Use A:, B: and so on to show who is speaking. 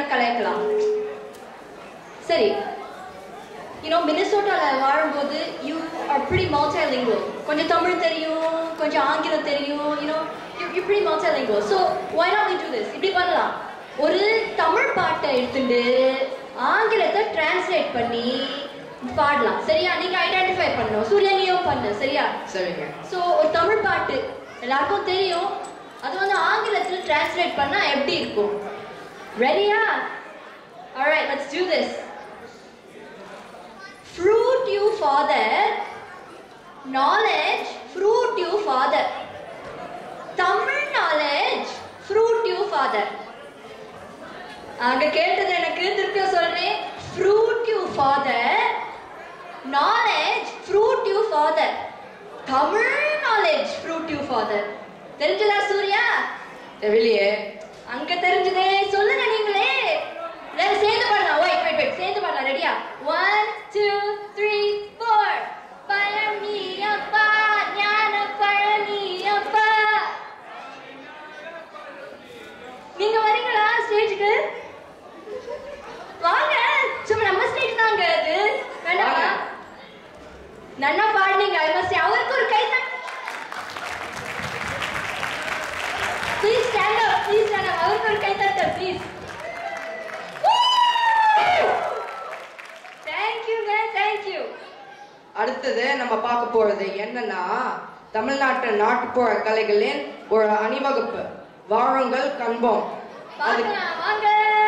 A: கலாய்க்கலாம் சரி யூனோ மினிசோட்டால வாழும்போது you are pretty multilingual கொஞ்சம் தமிழ் தெரியும் கொஞ்சம் ஆங்கிலம் தெரியும் you know you pretty multilingual so why not we do this இப்படி பண்ணலாம் ஒரு தமிழ் பாட்டை எடுத்துட்டு ஆங்கிலத்தை டிரான்ஸ்லேட் பண்ணி பாடலாம் சரியா நீங்க ஐடென்டிஃபை பண்ணணும் சூர்யா நீயும் பண்ணு சரியா
B: சரிங்க
A: ஸோ ஒரு தமிழ் பாட்டு எல்லாருக்கும் தெரியும் அது வந்து ஆங்கிலத்தில் டிரான்ஸ்லேட் பண்ணா எப்படி இருக்கும் ரெடியா alright let's do this fruit you father knowledge fruit you father Tamil knowledge fruit you father அங்க கேட்டது எனக்கு திருப்பியும் சொல்றேன் fruit you father knowledge fruit you father Tamil knowledge fruit you father தெரிஞ்சதா Surya
B: தெரியலையே
A: அங்க தெரிஞ்சதே சொல்லுங்க நீங்களே எல்லாரும் சேர்ந்து பாடலாம் வெயிட் வெயிட் வெயிட் சேர்ந்து பாடலாம் ரெடியா one two three four Palani அப்பா ஞான பழனி அப்பா நீங்க வரீங்களா ஸ்டேஜுக்கு வாங்க சும்மா நம்ம ஸ்டேஜ் தாங்க அது வேண்டாமா
B: வாங்க.
A: நன்னா பாடுனீங்க ஐ மஸ்ட் அவருக்கு ஒரு கை தட்டு please stand up please stand up அவருக்கு ஒரு கை தட்டு ப்ளீஸ் தேங்க்யூங்க தேங்க்யூ
B: அடுத்தது நம்ம பார்க்க போறது என்னன்னா தமிழ்நாட்டு நாட்டுப்புற கலைகளின் ஒரு அணிவகுப்பு வாருங்கள் கண்போம் அது
A: பார்க்கலாம் வாங்க